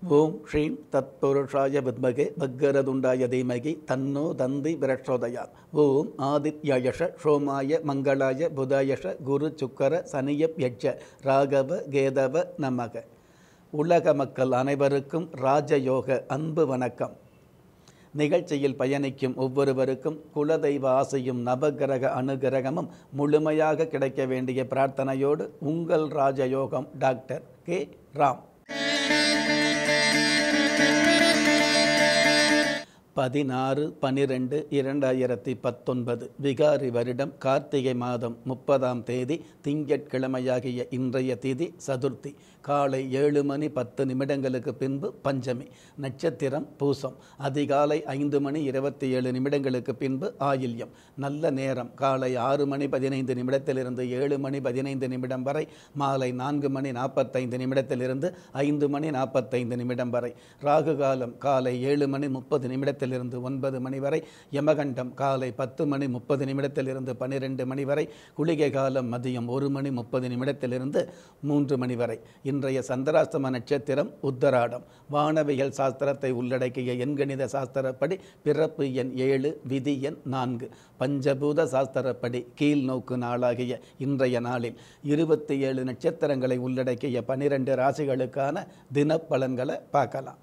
ஓம் ஸ்ரீம் தத்புருஷாய வித்மகே பக்கரதுண்டாய தீமகி தன்னோ தந்தி பிரச்சோதயா ஓம் ஆதித்யயஷ சோமாய மங்களாய புதாயஷ குரு சுக்கர சனியப் யட்ச ராகவ கேதவ நமக உலக மக்கள் அனைவருக்கும் ராஜயோக அன்பு வணக்கம் நிகழ்ச்சியில் பயணிக்கும் ஒவ்வொருவருக்கும் குலதெய்வ ஆசையும் நவகிரக அனுகிரகமும் முழுமையாக கிடைக்க வேண்டிய பிரார்த்தனையோடு உங்கள் ராஜயோகம் டாக்டர் கே ராம் பதினாறு பனிரெண்டு இரண்டாயிரத்தி பத்தொன்பது விகாரி வருடம் கார்த்திகை மாதம் முப்பதாம் தேதி திங்கட்கிழமையாகிய இன்றைய திதி சதுர்த்தி காலை ஏழு மணி பத்து நிமிடங்களுக்கு பின்பு பஞ்சமி நட்சத்திரம் பூசம் அதிகாலை ஐந்து மணி இருபத்தி ஏழு நிமிடங்களுக்கு பின்பு ஆயில்யம் நல்ல நேரம் காலை ஆறு மணி பதினைந்து நிமிடத்திலிருந்து ஏழு மணி பதினைந்து நிமிடம் வரை மாலை நான்கு மணி நாற்பத்தைந்து நிமிடத்திலிருந்து ஐந்து மணி நாற்பத்தைந்து நிமிடம் வரை ராகு காலம் காலை ஏழு மணி முப்பது நிமிடத்திலிருந்து ஒன்பது மணி வரை யமகண்டம் காலை பத்து மணி முப்பது நிமிடத்திலிருந்து பன்னிரெண்டு மணி வரை குளிகை காலம் மதியம் ஒரு மணி முப்பது நிமிடத்திலிருந்து மூன்று மணி வரை இன்றைய சந்திராஸ்தம நட்சத்திரம் உத்தராடம் வானவியல் சாஸ்திரத்தை உள்ளடக்கிய எண்கணித சாஸ்திரப்படி பிறப்பு எண் ஏழு விதி எண் நான்கு பஞ்சபூத சாஸ்திரப்படி கீழ் நோக்கு நாளாகிய இன்றைய நாளில் இருபத்தி ஏழு நட்சத்திரங்களை உள்ளடக்கிய பனிரெண்டு ராசிகளுக்கான தினப்பலன்களை பார்க்கலாம்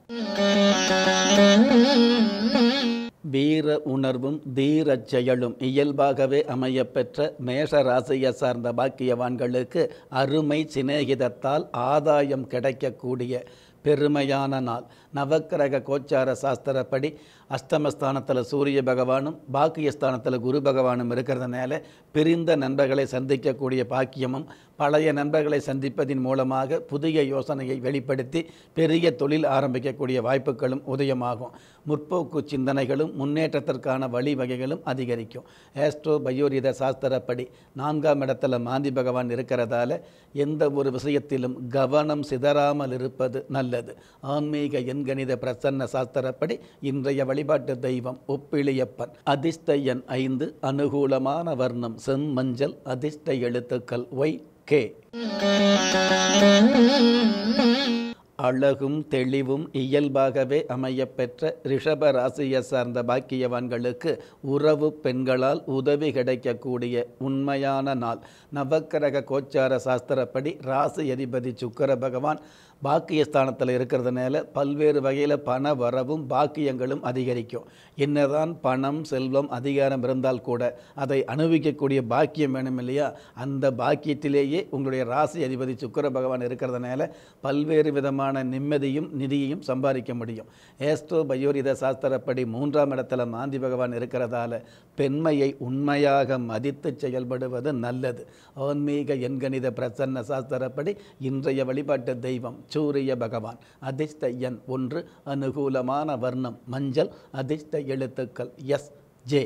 வீர உணர்வும் தீரச் செயலும் இயல்பாகவே அமையப்பெற்ற மேஷ ராசியை சார்ந்த பாக்கியவான்களுக்கு அருமை சிநேகிதத்தால் ஆதாயம் கிடைக்கக்கூடிய பெருமையான நாள் நவக்கிரக கோச்சார சாஸ்திரப்படி அஷ்டமஸ்தானத்தில் சூரிய பகவானும் பாக்கியஸ்தானத்தில் குரு பகவானும் இருக்கிறதுனால பிரிந்த நண்பர்களை சந்திக்கக்கூடிய பாக்கியமும் பழைய நண்பர்களை சந்திப்பதின் மூலமாக புதிய யோசனையை வெளிப்படுத்தி பெரிய தொழில் ஆரம்பிக்கக்கூடிய வாய்ப்புகளும் உதயமாகும் முற்போக்கு சிந்தனைகளும் முன்னேற்றத்திற்கான வழிவகைகளும் அதிகரிக்கும் ஆஸ்ட்ரோ பயோரித சாஸ்திரப்படி நான்காம் இடத்துல மாந்தி பகவான் இருக்கிறதால எந்த ஒரு விஷயத்திலும் கவனம் சிதறாமல் இருப்பது நல்லது ஆன்மீக எண்கணித பிரசன்ன சாஸ்திரப்படி இன்றைய வழிபாட்டு தெய்வம் ஒப்பிளியப்பன் அதிர்ஷ்ட எண் ஐந்து அனுகூலமான வர்ணம் செம்மஞ்சள் அதிர்ஷ்ட எழுத்துக்கள் ஒய் கே அழகும் தெளிவும் இயல்பாகவே அமையப்பெற்ற ரிஷப ராசியை சார்ந்த பாக்கியவான்களுக்கு உறவு பெண்களால் உதவி கிடைக்கக்கூடிய உண்மையான நாள் நவக்கிரக கோச்சார சாஸ்திரப்படி ராசி அதிபதி சுக்கர பகவான் பாக்கியஸ்தானத்தில் இருக்கிறதுனால பல்வேறு வகையில் பண வரவும் பாக்கியங்களும் அதிகரிக்கும் என்னதான் பணம் செல்வம் அதிகாரம் இருந்தால் கூட அதை அனுபவிக்கக்கூடிய பாக்கியம் வேணும் இல்லையா அந்த பாக்கியத்திலேயே உங்களுடைய ராசி அதிபதி சுக்கர பகவான் இருக்கிறதுனால பல்வேறு விதமான நிம்மதியும் நிதியையும் சம்பாதிக்க முடியும் ஏஸ்ட்ரோ பயோரித சாஸ்திரப்படி மூன்றாம் இடத்துல மாந்தி பகவான் இருக்கிறதால பெண்மையை உண்மையாக மதித்து செயல்படுவது நல்லது ஆன்மீக எண்கணித பிரசன்ன சாஸ்திரப்படி இன்றைய வழிபாட்டு தெய்வம் சூரிய பகவான் அதிர்ஷ்ட எண் ஒன்று அனுகூலமான வர்ணம் மஞ்சள் அதிர்ஷ்ட எழுத்துக்கள் எஸ் ஜே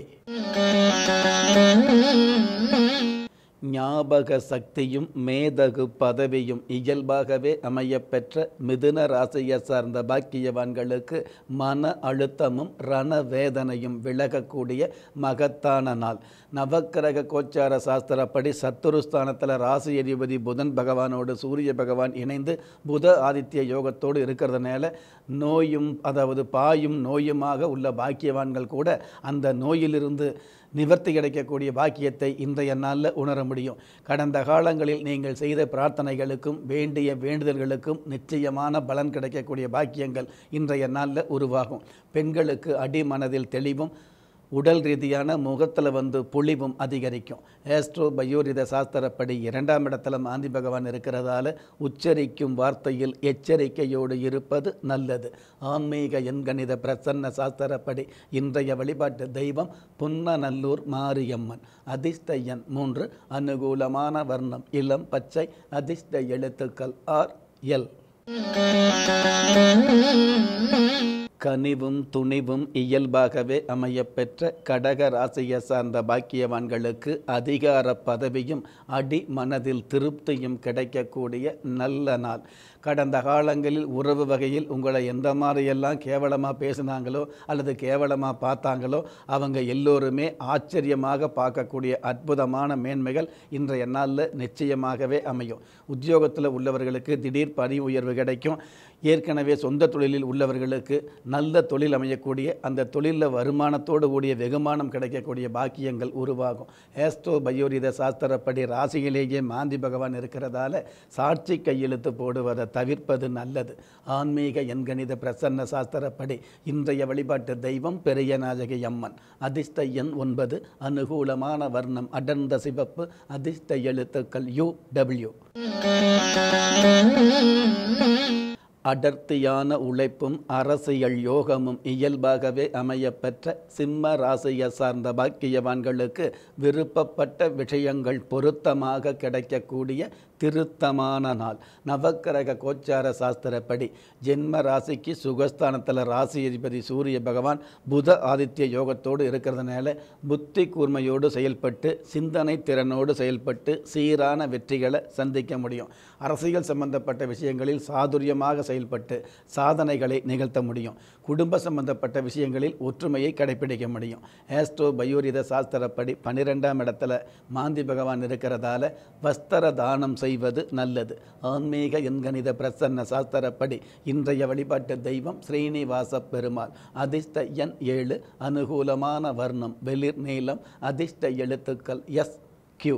ஞாபக சக்தியும் மேதகு பதவியும் இயல்பாகவே அமையப்பெற்ற மிதுன ராசியை சார்ந்த பாக்கியவான்களுக்கு மன அழுத்தமும் ரணவேதனையும் விலகக்கூடிய மகத்தான நாள் நவக்கிரக கோச்சார சாஸ்திரப்படி சத்துருஸ்தானத்தில் ராசி அதிபதி புதன் பகவானோடு சூரிய பகவான் இணைந்து புத ஆதித்ய யோகத்தோடு இருக்கிறதுனால நோயும் அதாவது பாயும் நோயுமாக உள்ள பாக்கியவான்கள் கூட அந்த நோயிலிருந்து நிவர்த்தி கிடைக்கக்கூடிய பாக்கியத்தை இன்றைய நாளில் உணர முடியும் கடந்த காலங்களில் நீங்கள் செய்த பிரார்த்தனைகளுக்கும் வேண்டிய வேண்டுதல்களுக்கும் நிச்சயமான பலன் கிடைக்கக்கூடிய பாக்கியங்கள் இன்றைய நாளில் உருவாகும் பெண்களுக்கு அடிமனதில் தெளிவும் உடல் ரீதியான முகத்தில் வந்து பொலிவும் அதிகரிக்கும் ஏஸ்ட்ரோ பயோரித சாஸ்திரப்படி இரண்டாம் இடத்துல மாந்தி பகவான் இருக்கிறதால உச்சரிக்கும் வார்த்தையில் எச்சரிக்கையோடு இருப்பது நல்லது ஆன்மீக எண்கணித பிரசன்ன சாஸ்திரப்படி இன்றைய வழிபாட்டு தெய்வம் புன்னநல்லூர் மாரியம்மன் அதிர்ஷ்ட எண் மூன்று அனுகூலமான வர்ணம் இளம் பச்சை அதிர்ஷ்ட எழுத்துக்கள் ஆர் எல் கனிவும் துணிவும் இயல்பாகவே அமையப்பெற்ற கடக ராசியை சார்ந்த பாக்கியவான்களுக்கு அதிகார பதவியும் அடி மனதில் திருப்தியும் கிடைக்கக்கூடிய நல்ல நாள் கடந்த காலங்களில் உறவு வகையில் உங்களை எந்த மாதிரியெல்லாம் கேவலமாக பேசினாங்களோ அல்லது கேவலமாக பார்த்தாங்களோ அவங்க எல்லோருமே ஆச்சரியமாக பார்க்கக்கூடிய அற்புதமான மேன்மைகள் இன்றைய நாளில் நிச்சயமாகவே அமையும் உத்தியோகத்தில் உள்ளவர்களுக்கு திடீர் பணி உயர்வு கிடைக்கும் ஏற்கனவே சொந்த தொழிலில் உள்ளவர்களுக்கு நல்ல தொழில் அமையக்கூடிய அந்த தொழிலில் வருமானத்தோடு கூடிய வெகுமானம் கிடைக்கக்கூடிய பாக்கியங்கள் உருவாகும் ஏஸ்ட்ரோ பயோரித சாஸ்திரப்படி ராசியிலேயே மாந்தி பகவான் இருக்கிறதால சாட்சி கையெழுத்து போடுவதை தவிர்ப்பது நல்லது ஆன்மீக எண்கணித பிரசன்ன சாஸ்திரப்படி இன்றைய வழிபாட்டு தெய்வம் பெரிய நாயகி அம்மன் அதிர்ஷ்ட எண் ஒன்பது அனுகூலமான வர்ணம் அடர்ந்த சிவப்பு அதிர்ஷ்ட எழுத்துக்கள் யு டபிள்யூ அடர்த்தியான உழைப்பும் அரசியல் யோகமும் இயல்பாகவே அமையப்பெற்ற சிம்ம ராசியை சார்ந்த பாக்கியவான்களுக்கு விருப்பப்பட்ட விஷயங்கள் பொருத்தமாக கிடைக்கக்கூடிய திருத்தமான நாள் நவக்கிரக கோச்சார சாஸ்திரப்படி ஜென்ம ராசிக்கு சுகஸ்தானத்தில் ராசி அதிபதி சூரிய பகவான் புத ஆதித்ய யோகத்தோடு இருக்கிறதுனால புத்தி கூர்மையோடு செயல்பட்டு சிந்தனை திறனோடு செயல்பட்டு சீரான வெற்றிகளை சந்திக்க முடியும் அரசியல் சம்பந்தப்பட்ட விஷயங்களில் சாதுரியமாக செயல்பட்டு சாதனைகளை நிகழ்த்த முடியும் குடும்ப சம்பந்தப்பட்ட விஷயங்களில் ஒற்றுமையை கடைபிடிக்க முடியும் ஆஸ்ட்ரோ பயோரித சாஸ்திரப்படி பன்னிரெண்டாம் இடத்துல மாந்தி பகவான் இருக்கிறதால வஸ்திர தானம் செய்வது நல்லது ஆன்மீக எண்கணித பிரசன்ன சாஸ்திரப்படி இன்றைய வழிபாட்டு தெய்வம் ஸ்ரீனிவாச பெருமாள் அதிர்ஷ்ட எண் ஏழு அனுகூலமான வர்ணம் வெளிர் நீளம் அதிர்ஷ்ட எழுத்துக்கள் எஸ் கியூ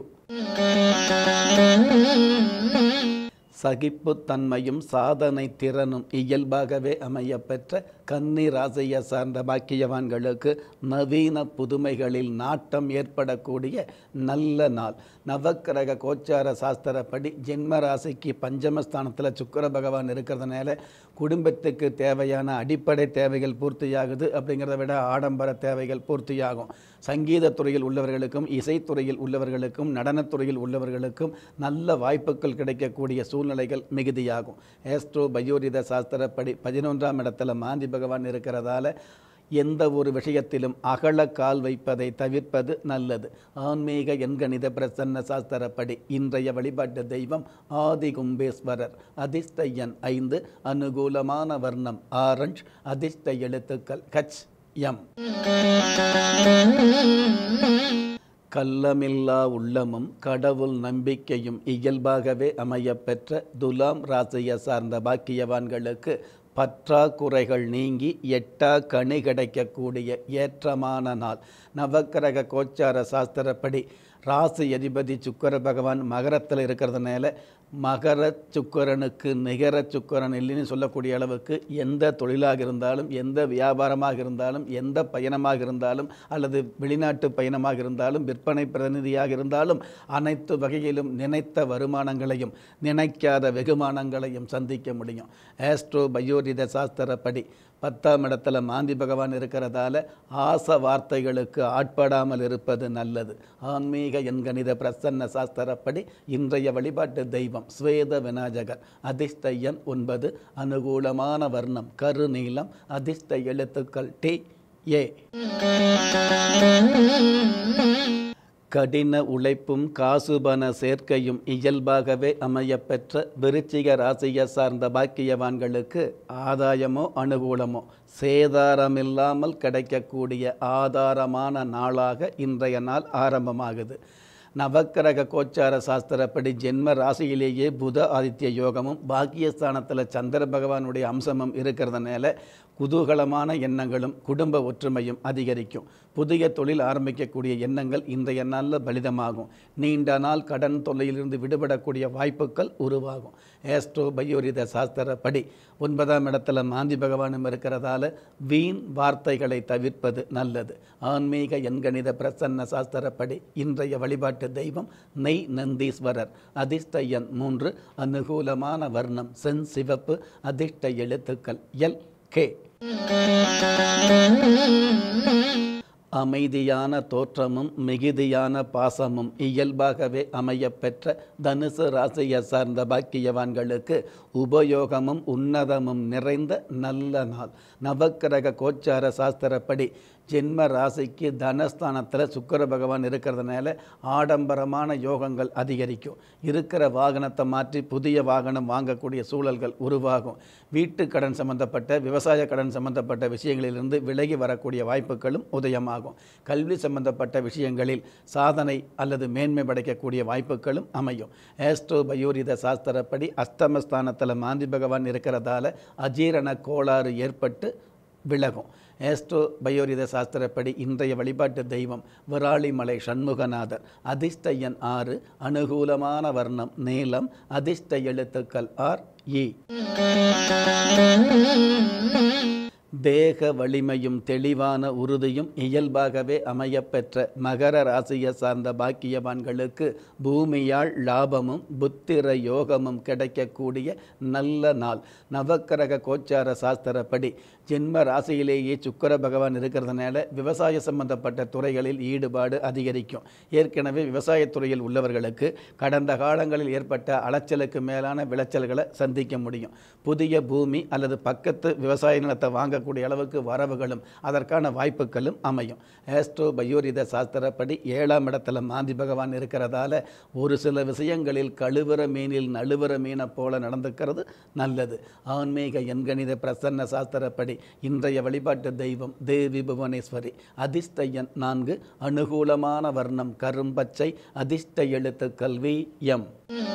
சகிப்புத்தன்மையும் சாதனை திறனும் இயல்பாகவே அமையப்பெற்ற கன்னி ராசியை சார்ந்த பாக்கியவான்களுக்கு நவீன புதுமைகளில் நாட்டம் ஏற்படக்கூடிய நல்ல நாள் நவக்கிரக கோச்சார சாஸ்திரப்படி ஜென்ம ராசிக்கு பஞ்சமஸ்தானத்தில் சுக்கர பகவான் இருக்கிறதுனால குடும்பத்துக்கு தேவையான அடிப்படை தேவைகள் பூர்த்தியாகுது அப்படிங்கிறத விட ஆடம்பர தேவைகள் பூர்த்தியாகும் சங்கீத துறையில் உள்ளவர்களுக்கும் இசைத்துறையில் உள்ளவர்களுக்கும் நடனத்துறையில் உள்ளவர்களுக்கும் நல்ல வாய்ப்புகள் கிடைக்கக்கூடிய சூழ்நிலைகள் மிகுதியாகும் ஏஸ்ட்ரோ பயோரித சாஸ்திரப்படி பதினொன்றாம் இடத்துல மாந்தி பகவான் இருக்கிறதால எந்த ஒரு விஷயத்திலும் அகல கால் வைப்பதை தவிர்ப்பது நல்லது ஆன்மீக எண்கணித பிரசன்ன சாஸ்திரப்படி இன்றைய வழிபாட்டு தெய்வம் ஆதி கும்பேஸ்வரர் அதிர்ஷ்ட எண் ஐந்து அனுகூலமான வர்ணம் ஆரஞ்ச் அதிர்ஷ்ட எழுத்துக்கள் கச் எம் கள்ளமில்லா உள்ளமும் கடவுள் நம்பிக்கையும் இயல்பாகவே அமையப்பெற்ற துலாம் ராசியை சார்ந்த பாக்கியவான்களுக்கு பற்றாக்குறைகள் நீங்கி எட்டா கனி கிடைக்கக்கூடிய ஏற்றமான நாள் நவக்கிரக கோச்சார சாஸ்திரப்படி ராசி அதிபதி சுக்கர பகவான் மகரத்தில் இருக்கிறதுனால மகர சுக்கரனுக்கு நிகர சுக்கரன் இல்லைன்னு சொல்லக்கூடிய அளவுக்கு எந்த தொழிலாக இருந்தாலும் எந்த வியாபாரமாக இருந்தாலும் எந்த பயணமாக இருந்தாலும் அல்லது வெளிநாட்டு பயணமாக இருந்தாலும் விற்பனை பிரதிநிதியாக இருந்தாலும் அனைத்து வகையிலும் நினைத்த வருமானங்களையும் நினைக்காத வெகுமானங்களையும் சந்திக்க முடியும் ஆஸ்ட்ரோ பயோரித சாஸ்திரப்படி பத்தாம் இடத்துல மாந்தி பகவான் இருக்கிறதால ஆச வார்த்தைகளுக்கு ஆட்படாமல் இருப்பது நல்லது ஆன்மீக எண்கணித பிரசன்ன சாஸ்திரப்படி இன்றைய வழிபாட்டு தெய்வம் ஸ்வேத விநாயகர் அதிர்ஷ்ட எண் ஒன்பது அனுகூலமான வர்ணம் கருநீலம் அதிர்ஷ்ட எழுத்துக்கள் டி ஏ கடின உழைப்பும் காசுபன சேர்க்கையும் இயல்பாகவே அமையப்பெற்ற விருச்சிக ராசியை சார்ந்த பாக்கியவான்களுக்கு ஆதாயமோ அனுகூலமோ சேதாரமில்லாமல் கிடைக்கக்கூடிய ஆதாரமான நாளாக இன்றைய நாள் ஆரம்பமாகுது நவக்கிரக கோச்சார சாஸ்திரப்படி ஜென்ம ராசியிலேயே புத ஆதித்ய யோகமும் பாக்கியஸ்தானத்தில் சந்திர பகவானுடைய அம்சமும் இருக்கிறதுனால குதூகலமான எண்ணங்களும் குடும்ப ஒற்றுமையும் அதிகரிக்கும் புதிய தொழில் ஆரம்பிக்கக்கூடிய எண்ணங்கள் இன்றைய நாளில் பலிதமாகும் நீண்ட நாள் கடன் தொல்லையிலிருந்து விடுபடக்கூடிய வாய்ப்புகள் உருவாகும் ஏஸ்ட்ரோ பயோரித சாஸ்திரப்படி ஒன்பதாம் இடத்துல மாந்தி பகவானும் இருக்கிறதால வீண் வார்த்தைகளை தவிர்ப்பது நல்லது ஆன்மீக எண்கணித பிரசன்ன சாஸ்திரப்படி இன்றைய வழிபாட்டு தெய்வம் நெய் நந்தீஸ்வரர் அதிர்ஷ்ட எண் மூன்று அனுகூலமான வர்ணம் சென் சிவப்பு அதிர்ஷ்ட எழுத்துக்கள் எல் கே அமைதியான தோற்றமும் மிகுதியான பாசமும் இயல்பாகவே அமையப்பெற்ற தனுசு ராசியை சார்ந்த பாக்கியவான்களுக்கு உபயோகமும் உன்னதமும் நிறைந்த நல்ல நாள் நவக்கிரக கோச்சார சாஸ்திரப்படி ஜென்ம ராசிக்கு தனஸ்தானத்தில் சுக்கர பகவான் இருக்கிறதுனால ஆடம்பரமான யோகங்கள் அதிகரிக்கும் இருக்கிற வாகனத்தை மாற்றி புதிய வாகனம் வாங்கக்கூடிய சூழல்கள் உருவாகும் வீட்டு கடன் சம்பந்தப்பட்ட விவசாய கடன் சம்பந்தப்பட்ட விஷயங்களிலிருந்து விலகி வரக்கூடிய வாய்ப்புகளும் உதயமாகும் கல்வி சம்பந்தப்பட்ட விஷயங்களில் சாதனை அல்லது மேன்மை படைக்கக்கூடிய வாய்ப்புகளும் அமையும் ஏஸ்ட்ரோ பயோரித சாஸ்திரப்படி அஸ்தமஸ்தானத்தில் மாந்தி பகவான் இருக்கிறதால அஜீரண கோளாறு ஏற்பட்டு விலகும் ஏஸ்ட்ரோ பயோரித சாஸ்திரப்படி இன்றைய வழிபாட்டு தெய்வம் விராலிமலை சண்முகநாதர் அதிர்ஷ்ட எண் ஆறு அனுகூலமான வர்ணம் நீலம் அதிர்ஷ்ட எழுத்துக்கள் ஆர் இ தேக வலிமையும் தெளிவான உறுதியும் இயல்பாகவே அமையப்பெற்ற மகர ராசியை சார்ந்த பாக்கியவான்களுக்கு பூமியால் லாபமும் புத்திர யோகமும் கிடைக்கக்கூடிய நல்ல நாள் நவக்கிரக கோச்சார சாஸ்திரப்படி ஜென்ம ராசியிலேயே சுக்கர பகவான் இருக்கிறதுனால விவசாய சம்பந்தப்பட்ட துறைகளில் ஈடுபாடு அதிகரிக்கும் ஏற்கனவே விவசாயத்துறையில் உள்ளவர்களுக்கு கடந்த காலங்களில் ஏற்பட்ட அலைச்சலுக்கு மேலான விளைச்சல்களை சந்திக்க முடியும் புதிய பூமி அல்லது பக்கத்து விவசாய நிலத்தை வாங்கக்கூடிய அளவுக்கு வரவுகளும் அதற்கான வாய்ப்புகளும் அமையும் ஏஸ்ட்ரோ பயோரித சாஸ்திரப்படி ஏழாம் இடத்துல மாந்தி பகவான் இருக்கிறதால ஒரு சில விஷயங்களில் கழுவுற மீனில் நழுவுற மீனை போல நடந்துக்கிறது நல்லது ஆன்மீக எண்கணித பிரசன்ன சாஸ்திரப்படி இன்றைய வழிபாட்டு தெய்வம் தேவி புவனேஸ்வரி அதிர்ஷ்ட எண் நான்கு அனுகூலமான வர்ணம் கரும்பச்சை அதிர்ஷ்ட எழுத்து கல்வி எம்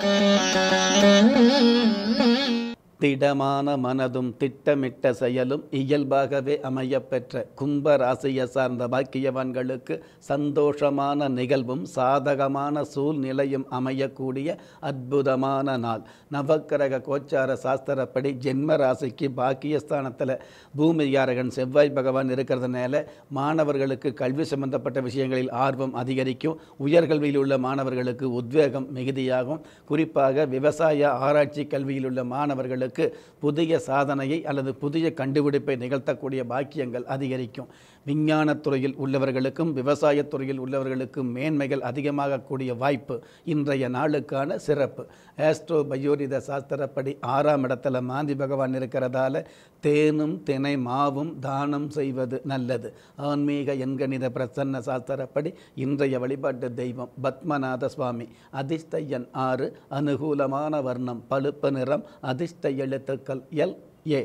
திடமான மனதும் திட்டமிட்ட செயலும் இயல்பாகவே அமையப்பெற்ற கும்ப ராசியை சார்ந்த பாக்கியவான்களுக்கு சந்தோஷமான நிகழ்வும் சாதகமான சூழ்நிலையும் அமையக்கூடிய அற்புதமான நாள் நவக்கிரக கோச்சார சாஸ்திரப்படி ஜென்ம ராசிக்கு பாக்கியஸ்தானத்தில் பூமியாரகன் செவ்வாய் பகவான் இருக்கிறதுனால மாணவர்களுக்கு கல்வி சம்பந்தப்பட்ட விஷயங்களில் ஆர்வம் அதிகரிக்கும் உயர்கல்வியில் உள்ள மாணவர்களுக்கு உத்வேகம் மிகுதியாகும் குறிப்பாக விவசாய ஆராய்ச்சி கல்வியில் உள்ள மாணவர்களுக்கு புதிய சாதனையை அல்லது புதிய கண்டுபிடிப்பை நிகழ்த்தக்கூடிய பாக்கியங்கள் அதிகரிக்கும் விஞ்ஞானத்துறையில் உள்ளவர்களுக்கும் விவசாயத்துறையில் உள்ளவர்களுக்கும் மேன்மைகள் அதிகமாகக்கூடிய வாய்ப்பு இன்றைய நாளுக்கான சிறப்பு ஆஸ்ட்ரோ பயோரித சாஸ்திரப்படி ஆறாம் இடத்துல மாந்தி பகவான் இருக்கிறதால தேனும் தினை மாவும் தானம் செய்வது நல்லது ஆன்மீக எண்கணித பிரசன்ன சாஸ்திரப்படி இன்றைய வழிபாட்டு தெய்வம் பத்மநாத சுவாமி அதிர்ஷ்ட எண் ஆறு அனுகூலமான வர்ணம் பழுப்பு நிறம் அதிர்ஷ்ட எழுத்துக்கள் எல் ஏ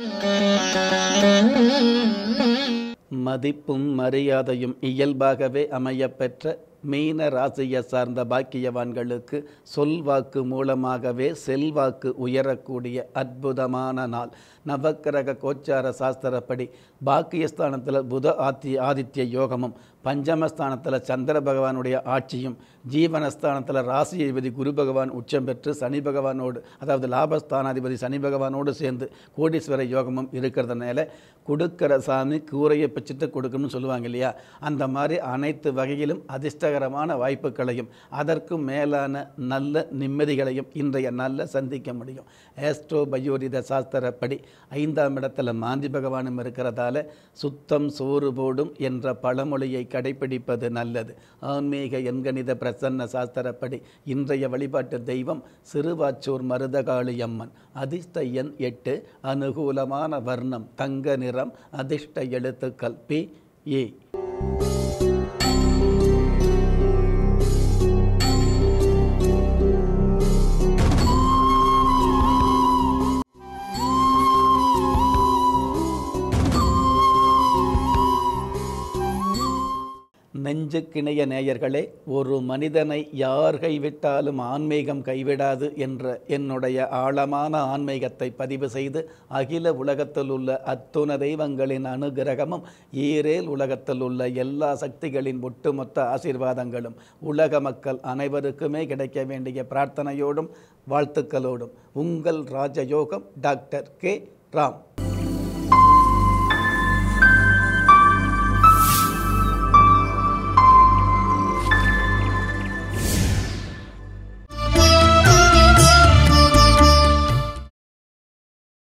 மதிப்பும் மரியாதையும் இயல்பாகவே அமையப்பெற்ற மீன ராசியை சார்ந்த பாக்கியவான்களுக்கு சொல்வாக்கு மூலமாகவே செல்வாக்கு உயரக்கூடிய அற்புதமான நாள் நவக்கிரக கோச்சார சாஸ்திரப்படி பாக்கியஸ்தானத்தில் புத ஆத்தி ஆதித்ய யோகமும் பஞ்சமஸ்தானத்தில் சந்திர பகவானுடைய ஆட்சியும் ஜீவனஸ்தானத்தில் ராசி அதிபதி குரு பகவான் உச்சம் பெற்று சனி பகவானோடு அதாவது லாபஸ்தானாதிபதி சனி பகவானோடு சேர்ந்து கோடீஸ்வர யோகமும் இருக்கிறதுனால கொடுக்கிற சாமி கூரையை பிச்சுட்டு கொடுக்கணும்னு சொல்லுவாங்க இல்லையா அந்த மாதிரி அனைத்து வகையிலும் அதிர்ஷ்டகரமான வாய்ப்புகளையும் அதற்கும் மேலான நல்ல நிம்மதிகளையும் இன்றைய நல்ல சந்திக்க முடியும் ஏஸ்ட்ரோ பயோரித சாஸ்திரப்படி ஐந்தாம் இடத்துல மாந்தி பகவானும் இருக்கிறதால சுத்தம் சோறு போடும் என்ற பழமொழியை கடைபிடிப்பது நல்லது ஆன்மீக எண்கணித பிரசன்ன சாஸ்திரப்படி இன்றைய வழிபாட்டு தெய்வம் சிறுவாச்சூர் மருதகாளி அம்மன் அதிர்ஷ்ட எண் எட்டு அனுகூலமான வர்ணம் தங்க நிறம் அதிர்ஷ்ட எழுத்துக்கள் பி ஏ நெஞ்சுக்கிணைய நேயர்களே ஒரு மனிதனை யார் கைவிட்டாலும் ஆன்மீகம் கைவிடாது என்ற என்னுடைய ஆழமான ஆன்மீகத்தை பதிவு செய்து அகில உலகத்தில் உள்ள அத்துண தெய்வங்களின் அனுகிரகமும் ஈரேல் உலகத்தில் உள்ள எல்லா சக்திகளின் ஒட்டுமொத்த ஆசீர்வாதங்களும் உலக மக்கள் அனைவருக்குமே கிடைக்க வேண்டிய பிரார்த்தனையோடும் வாழ்த்துக்களோடும் உங்கள் ராஜயோகம் டாக்டர் கே ராம்